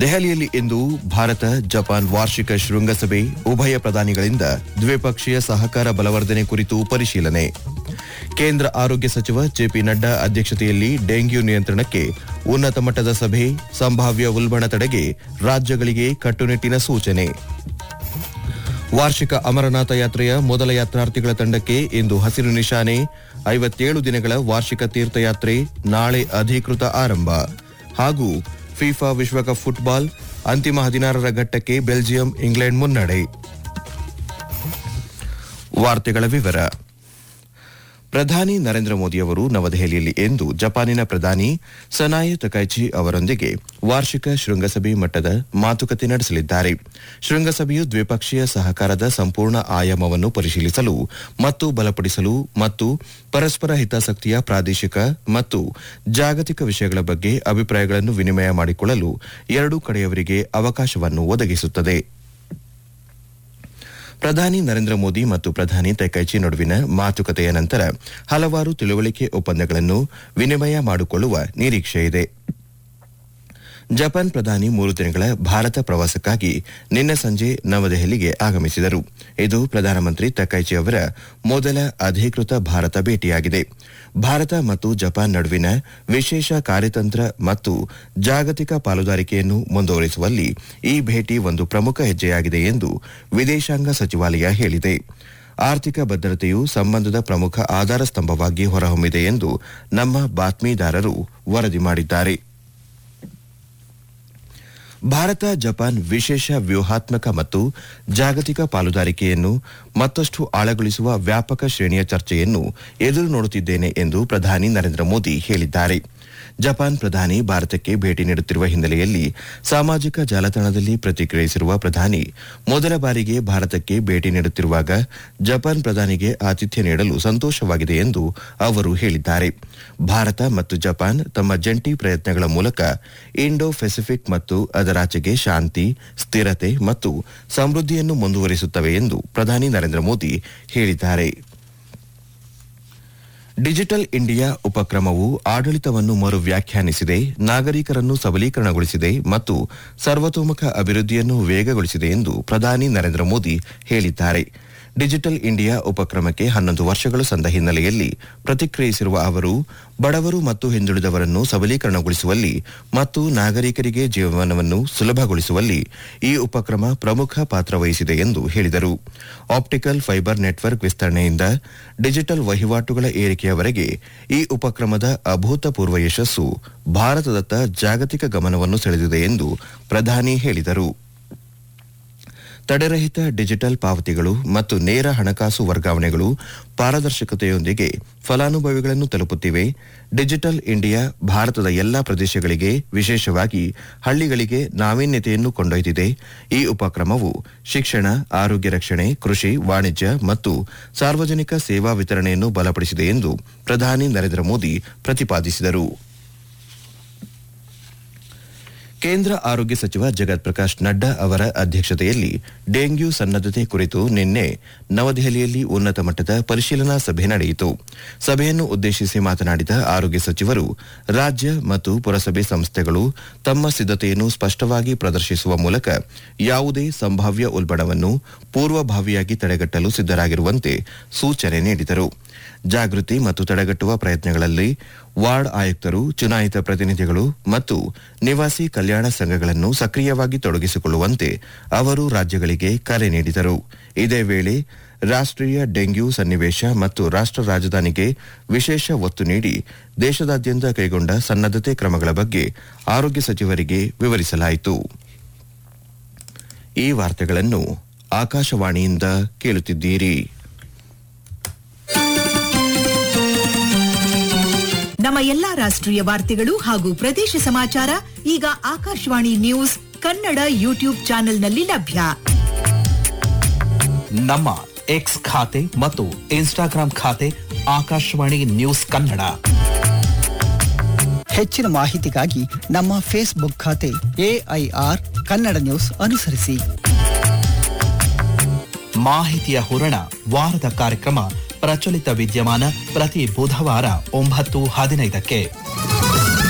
ದೆಹಲಿಯಲ್ಲಿ ಇಂದು ಭಾರತ ಜಪಾನ್ ವಾರ್ಷಿಕ ಶೃಂಗಸಭೆ ಉಭಯ ಪ್ರಧಾನಿಗಳಿಂದ ದ್ವಿಪಕ್ಷೀಯ ಸಹಕಾರ ಬಲವರ್ಧನೆ ಕುರಿತು ಪರಿಶೀಲನೆ ಕೇಂದ್ರ ಆರೋಗ್ಯ ಸಚಿವ ಜೆಪಿ ನಡ್ಡಾ ಅಧ್ಯಕ್ಷತೆಯಲ್ಲಿ ಡೆಂಗ್ಯೂ ನಿಯಂತ್ರಣಕ್ಕೆ ಉನ್ನತ ಮಟ್ಟದ ಸಭೆ ಸಂಭಾವ್ಯ ಉಲ್ಬಣ ತಡೆಗೆ ರಾಜ್ಯಗಳಿಗೆ ಕಟ್ಟುನಿಟ್ಟಿನ ಸೂಚನೆ ವಾರ್ಷಿಕ ಅಮರನಾಥ ಯಾತ್ರೆಯ ಮೊದಲ ಯಾತ್ರಾರ್ಥಿಗಳ ತಂಡಕ್ಕೆ ಇಂದು ಹಸಿರು ನಿಶಾನೆ ಐವತ್ತೇಳು ದಿನಗಳ ವಾರ್ಷಿಕ ತೀರ್ಥಯಾತ್ರೆ ನಾಳೆ ಅಧಿಕೃತ ಆರಂಭ ಹಾಗೂ ಫಿಫಾ ವಿಶ್ವಕಪ್ ಫುಟ್ಬಾಲ್ ಅಂತಿಮ ಹದಿನಾರರ ಘಟ್ಟಕ್ಕೆ ಬೆಲ್ಜಿಯಂ ಇಂಗ್ಲೆಂಡ್ ಮುನ್ನಡೆ ವಾರ್ತೆಗಳ ವಿವರ ಪ್ರಧಾನಿ ನರೇಂದ್ರ ಮೋದಿ ಅವರು ನವದೆಹಲಿಯಲ್ಲಿ ಇಂದು ಜಪಾನಿನ ಪ್ರಧಾನಿ ಸನಾಯೆ ತಕೈಚಿ ಅವರೊಂದಿಗೆ ವಾರ್ಷಿಕ ಶೃಂಗಸಭೆ ಮಟ್ಟದ ಮಾತುಕತೆ ನಡೆಸಲಿದ್ದಾರೆ ಶೃಂಗಸಭೆಯು ದ್ವಿಪಕ್ಷೀಯ ಸಹಕಾರದ ಸಂಪೂರ್ಣ ಆಯಾಮವನ್ನು ಪರಿಶೀಲಿಸಲು ಮತ್ತು ಬಲಪಡಿಸಲು ಮತ್ತು ಪರಸ್ಪರ ಹಿತಾಸಕ್ತಿಯ ಪ್ರಾದೇಶಿಕ ಮತ್ತು ಜಾಗತಿಕ ವಿಷಯಗಳ ಬಗ್ಗೆ ಅಭಿಪ್ರಾಯಗಳನ್ನು ವಿನಿಮಯ ಮಾಡಿಕೊಳ್ಳಲು ಎರಡೂ ಕಡೆಯವರಿಗೆ ಅವಕಾಶವನ್ನು ಒದಗಿಸುತ್ತದೆ ಪ್ರಧಾನಿ ನರೇಂದ್ರ ಮೋದಿ ಮತ್ತು ಪ್ರಧಾನಿ ತೈಕೈಚಿ ನಡುವಿನ ಮಾತುಕತೆಯ ನಂತರ ಹಲವಾರು ತಿಳುವಳಿಕೆ ಒಪ್ಪಂದಗಳನ್ನು ವಿನಿಮಯ ಮಾಡಿಕೊಳ್ಳುವ ನಿರೀಕ್ಷೆಯಿದೆ ಜಪಾನ್ ಪ್ರಧಾನಿ ಮೂರು ದಿನಗಳ ಭಾರತ ಪ್ರವಾಸಕ್ಕಾಗಿ ನಿನ್ನೆ ಸಂಜೆ ನವದೆಹಲಿಗೆ ಆಗಮಿಸಿದರು ಇದು ಪ್ರಧಾನಮಂತ್ರಿ ತಕೈಚಿ ಅವರ ಮೊದಲ ಅಧಿಕೃತ ಭಾರತ ಭೇಟಿಯಾಗಿದೆ ಭಾರತ ಮತ್ತು ಜಪಾನ್ ನಡುವಿನ ವಿಶೇಷ ಕಾರ್ಯತಂತ್ರ ಮತ್ತು ಜಾಗತಿಕ ಪಾಲುದಾರಿಕೆಯನ್ನು ಮುಂದುವರಿಸುವಲ್ಲಿ ಈ ಭೇಟಿ ಒಂದು ಪ್ರಮುಖ ಹೆಜ್ಜೆಯಾಗಿದೆ ಎಂದು ವಿದೇಶಾಂಗ ಸಚಿವಾಲಯ ಹೇಳಿದೆ ಆರ್ಥಿಕ ಭದ್ರತೆಯು ಸಂಬಂಧದ ಪ್ರಮುಖ ಆಧಾರ ಸ್ತಂಭವಾಗಿ ಹೊರಹೊಮ್ಮಿದೆ ಎಂದು ನಮ್ಮ ಬಾತ್ಮೀದಾರರು ವರದಿ ಮಾಡಿದ್ದಾರೆ ಭಾರತ ಜಪಾನ್ ವಿಶೇಷ ವ್ಯೂಹಾತ್ಮಕ ಮತ್ತು ಜಾಗತಿಕ ಪಾಲುದಾರಿಕೆಯನ್ನು ಮತ್ತಷ್ಟು ಆಳಗೊಳಿಸುವ ವ್ಯಾಪಕ ಶ್ರೇಣಿಯ ಚರ್ಚೆಯನ್ನು ಎದುರು ನೋಡುತ್ತಿದ್ದೇನೆ ಎಂದು ಪ್ರಧಾನಿ ನರೇಂದ್ರ ಮೋದಿ ಹೇಳಿದ್ದಾರೆ ಜಪಾನ್ ಪ್ರಧಾನಿ ಭಾರತಕ್ಕೆ ಭೇಟಿ ನೀಡುತ್ತಿರುವ ಹಿನ್ನೆಲೆಯಲ್ಲಿ ಸಾಮಾಜಿಕ ಜಾಲತಾಣದಲ್ಲಿ ಪ್ರತಿಕ್ರಿಯಿಸಿರುವ ಪ್ರಧಾನಿ ಮೊದಲ ಬಾರಿಗೆ ಭಾರತಕ್ಕೆ ಭೇಟಿ ನೀಡುತ್ತಿರುವಾಗ ಜಪಾನ್ ಪ್ರಧಾನಿಗೆ ಆತಿಥ್ಯ ನೀಡಲು ಸಂತೋಷವಾಗಿದೆ ಎಂದು ಅವರು ಹೇಳಿದ್ದಾರೆ ಭಾರತ ಮತ್ತು ಜಪಾನ್ ತಮ್ಮ ಜಂಟಿ ಪ್ರಯತ್ನಗಳ ಮೂಲಕ ಇಂಡೋ ಪೆಸಿಫಿಕ್ ಮತ್ತು ಅದರಾಚೆಗೆ ಶಾಂತಿ ಸ್ಥಿರತೆ ಮತ್ತು ಸಮೃದ್ಧಿಯನ್ನು ಮುಂದುವರಿಸುತ್ತವೆ ಎಂದು ಪ್ರಧಾನಿ ನರೇಂದ್ರ ಮೋದಿ ಹೇಳಿದ್ದಾರೆ ಡಿಜಿಟಲ್ ಇಂಡಿಯಾ ಉಪಕ್ರಮವು ಆಡಳಿತವನ್ನು ಮರು ವ್ಯಾಖ್ಯಾನಿಸಿದೆ ನಾಗರಿಕರನ್ನು ಸಬಲೀಕರಣಗೊಳಿಸಿದೆ ಮತ್ತು ಸರ್ವತೋಮುಖ ಅಭಿವೃದ್ಧಿಯನ್ನು ವೇಗಗೊಳಿಸಿದೆ ಎಂದು ಪ್ರಧಾನಿ ನರೇಂದ್ರ ಮೋದಿ ಹೇಳಿದ್ದಾರೆ ಡಿಜಿಟಲ್ ಇಂಡಿಯಾ ಉಪಕ್ರಮಕ್ಕೆ ಹನ್ನೊಂದು ವರ್ಷಗಳು ಸಂದ ಹಿನ್ನೆಲೆಯಲ್ಲಿ ಪ್ರತಿಕ್ರಿಯಿಸಿರುವ ಅವರು ಬಡವರು ಮತ್ತು ಹಿಂದುಳಿದವರನ್ನು ಸಬಲೀಕರಣಗೊಳಿಸುವಲ್ಲಿ ಮತ್ತು ನಾಗರಿಕರಿಗೆ ಜೀವನವನ್ನು ಸುಲಭಗೊಳಿಸುವಲ್ಲಿ ಈ ಉಪಕ್ರಮ ಪ್ರಮುಖ ಪಾತ್ರ ವಹಿಸಿದೆ ಎಂದು ಹೇಳಿದರು ಆಪ್ಟಿಕಲ್ ಫೈಬರ್ ನೆಟ್ವರ್ಕ್ ವಿಸ್ತರಣೆಯಿಂದ ಡಿಜಿಟಲ್ ವಹಿವಾಟುಗಳ ಏರಿಕೆಯವರೆಗೆ ಈ ಉಪಕ್ರಮದ ಅಭೂತಪೂರ್ವ ಯಶಸ್ಸು ಭಾರತದತ್ತ ಜಾಗತಿಕ ಗಮನವನ್ನು ಸೆಳೆದಿದೆ ಎಂದು ಪ್ರಧಾನಿ ಹೇಳಿದರು ತಡೆರಹಿತ ಡಿಜಿಟಲ್ ಪಾವತಿಗಳು ಮತ್ತು ನೇರ ಹಣಕಾಸು ವರ್ಗಾವಣೆಗಳು ಪಾರದರ್ಶಕತೆಯೊಂದಿಗೆ ಫಲಾನುಭವಿಗಳನ್ನು ತಲುಪುತ್ತಿವೆ ಡಿಜಿಟಲ್ ಇಂಡಿಯಾ ಭಾರತದ ಎಲ್ಲಾ ಪ್ರದೇಶಗಳಿಗೆ ವಿಶೇಷವಾಗಿ ಹಳ್ಳಿಗಳಿಗೆ ನಾವೀನ್ಯತೆಯನ್ನು ಕೊಂಡೊಯ್ದಿದೆ ಈ ಉಪಕ್ರಮವು ಶಿಕ್ಷಣ ಆರೋಗ್ಯ ರಕ್ಷಣೆ ಕೃಷಿ ವಾಣಿಜ್ಯ ಮತ್ತು ಸಾರ್ವಜನಿಕ ಸೇವಾ ವಿತರಣೆಯನ್ನು ಬಲಪಡಿಸಿದೆ ಎಂದು ಪ್ರಧಾನಿ ನರೇಂದ್ರ ಮೋದಿ ಪ್ರತಿಪಾದಿಸಿದರು ಕೇಂದ್ರ ಆರೋಗ್ಯ ಸಚಿವ ಜಗತ್ ಪ್ರಕಾಶ್ ನಡ್ಡಾ ಅವರ ಅಧ್ಯಕ್ಷತೆಯಲ್ಲಿ ಡೆಂಗ್ಯೂ ಸನ್ನದ್ದತೆ ಕುರಿತು ನಿನ್ನೆ ನವದೆಹಲಿಯಲ್ಲಿ ಉನ್ನತ ಮಟ್ಟದ ಪರಿಶೀಲನಾ ಸಭೆ ನಡೆಯಿತು ಸಭೆಯನ್ನು ಉದ್ದೇಶಿಸಿ ಮಾತನಾಡಿದ ಆರೋಗ್ಯ ಸಚಿವರು ರಾಜ್ಯ ಮತ್ತು ಪುರಸಭೆ ಸಂಸ್ಥೆಗಳು ತಮ್ಮ ಸಿದ್ಧತೆಯನ್ನು ಸ್ಪಷ್ಟವಾಗಿ ಪ್ರದರ್ಶಿಸುವ ಮೂಲಕ ಯಾವುದೇ ಸಂಭಾವ್ಯ ಉಲ್ಬಣವನ್ನು ಪೂರ್ವಭಾವಿಯಾಗಿ ತಡೆಗಟ್ಟಲು ಸಿದ್ದರಾಗಿರುವಂತೆ ಸೂಚನೆ ನೀಡಿದರು ಜಾಗೃತಿ ಮತ್ತು ತಡೆಗಟ್ಟುವ ಪ್ರಯತ್ನಗಳಲ್ಲಿ ವಾರ್ಡ್ ಆಯುಕ್ತರು ಚುನಾಯಿತ ಪ್ರತಿನಿಧಿಗಳು ಮತ್ತು ನಿವಾಸಿ ಕಲ್ಯಾಣ ಸಂಘಗಳನ್ನು ಸಕ್ರಿಯವಾಗಿ ತೊಡಗಿಸಿಕೊಳ್ಳುವಂತೆ ಅವರು ರಾಜ್ಯಗಳಿಗೆ ಕರೆ ನೀಡಿದರು ಇದೇ ವೇಳೆ ರಾಷ್ಟ್ರೀಯ ಡೆಂಗ್ಯೂ ಸನ್ನಿವೇಶ ಮತ್ತು ರಾಷ್ಟ್ರ ರಾಜಧಾನಿಗೆ ವಿಶೇಷ ಒತ್ತು ನೀಡಿ ದೇಶದಾದ್ಯಂತ ಕೈಗೊಂಡ ಸನ್ನದ್ದತೆ ಕ್ರಮಗಳ ಬಗ್ಗೆ ಆರೋಗ್ಯ ಸಚಿವರಿಗೆ ವಿವರಿಸಲಾಯಿತು ಈ ವಾರ್ತೆಗಳನ್ನು ಆಕಾಶವಾಣಿಯಿಂದ ಕೇಳುತ್ತಿದ್ದೀರಿ ನಮ್ಮ ಎಲ್ಲಾ ರಾಷ್ಟ್ರೀಯ ವಾರ್ತೆಗಳು ಹಾಗೂ ಪ್ರದೇಶ ಸಮಾಚಾರ ಈಗ ಆಕಾಶವಾಣಿ ನ್ಯೂಸ್ ಕನ್ನಡ ಯೂಟ್ಯೂಬ್ ಚಾನೆಲ್ನಲ್ಲಿ ಲಭ್ಯ ನಮ್ಮ ಎಕ್ಸ್ ಖಾತೆ ಮತ್ತು ಇನ್ಸ್ಟಾಗ್ರಾಂ ಖಾತೆ ಆಕಾಶವಾಣಿ ನ್ಯೂಸ್ ಕನ್ನಡ ಹೆಚ್ಚಿನ ಮಾಹಿತಿಗಾಗಿ ನಮ್ಮ ಫೇಸ್ಬುಕ್ ಖಾತೆ ಎಐಆರ್ ಕನ್ನಡ ನ್ಯೂಸ್ ಅನುಸರಿಸಿ ಮಾಹಿತಿಯ ಹೂರಣ ವಾರದ ಕಾರ್ಯಕ್ರಮ ಪ್ರಚಲಿತ ವಿದ್ಯಮಾನ ಪ್ರತಿ ಬುಧವಾರ ಒಂಬತ್ತು ಹದಿನೈದಕ್ಕೆ